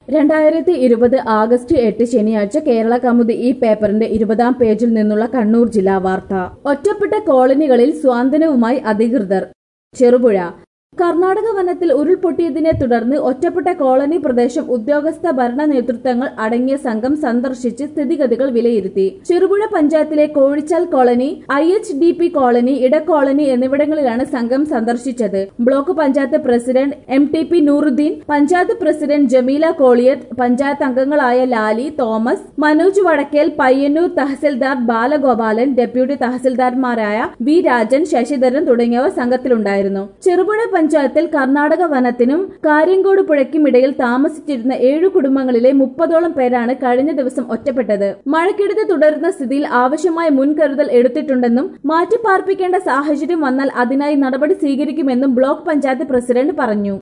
രണ്ടായിരത്തി ഇരുപത് ആഗസ്റ്റ് എട്ട് ശനിയാഴ്ച കേരള കമുദി ഈ പേപ്പറിന്റെ ഇരുപതാം പേജിൽ നിന്നുള്ള കണ്ണൂർ ജില്ലാ വാർത്ത ഒറ്റപ്പെട്ട കോളനികളിൽ സ്വാന്തനവുമായി അധികൃതർ ചെറുപുഴ കർണാടക വനത്തിൽ ഉരുൾപൊട്ടിയതിനെ തുടർന്ന് ഒറ്റപ്പെട്ട കോളനി പ്രദേശം ഉദ്യോഗസ്ഥ ഭരണ നേതൃത്വങ്ങൾ അടങ്ങിയ സംഘം സന്ദർശിച്ച് സ്ഥിതിഗതികൾ വിലയിരുത്തി ചെറുപുഴ പഞ്ചായത്തിലെ Kozhichal colony I H D P colony ഇടക്കോളനി എന്നിവിടങ്ങളിലാണ് സംഘം സന്ദർശിച്ചത് block panchayat president M T P Nooruddin panchayat president Jameela Koliyath panchayat അംഗങ്ങളായ ലാലി തോമസ് മനോജ് വടക്കേൽ പയ്യന്നൂർ തഹസിൽദാർ ബാലഗോപാലൻ ഡെപ്യൂട്ടി തഹസിൽദാർമാരായ വി രാജൻ ശശിധരൻ തുടങ്ങിയവർ സംഘത്തിലുണ്ടായിരുന്നു ചെറുപുഴ പഞ്ചായത്തിൽ കർണാടക വനത്തിനും കാര്യങ്കോട് പുഴയ്ക്കും ഇടയിൽ താമസിച്ചിരുന്ന ഏഴു കുടുംബങ്ങളിലെ മുപ്പതോളം പേരാണ് കഴിഞ്ഞ ദിവസം ഒറ്റപ്പെട്ടത് മഴക്കെടുതി തുടരുന്ന സ്ഥിതിയിൽ ആവശ്യമായ മുൻകരുതൽ എടുത്തിട്ടുണ്ടെന്നും മാറ്റിപ്പാർപ്പിക്കേണ്ട സാഹചര്യം വന്നാൽ അതിനായി നടപടി സ്വീകരിക്കുമെന്നും ബ്ലോക്ക് പഞ്ചായത്ത് പ്രസിഡന്റ് പറഞ്ഞു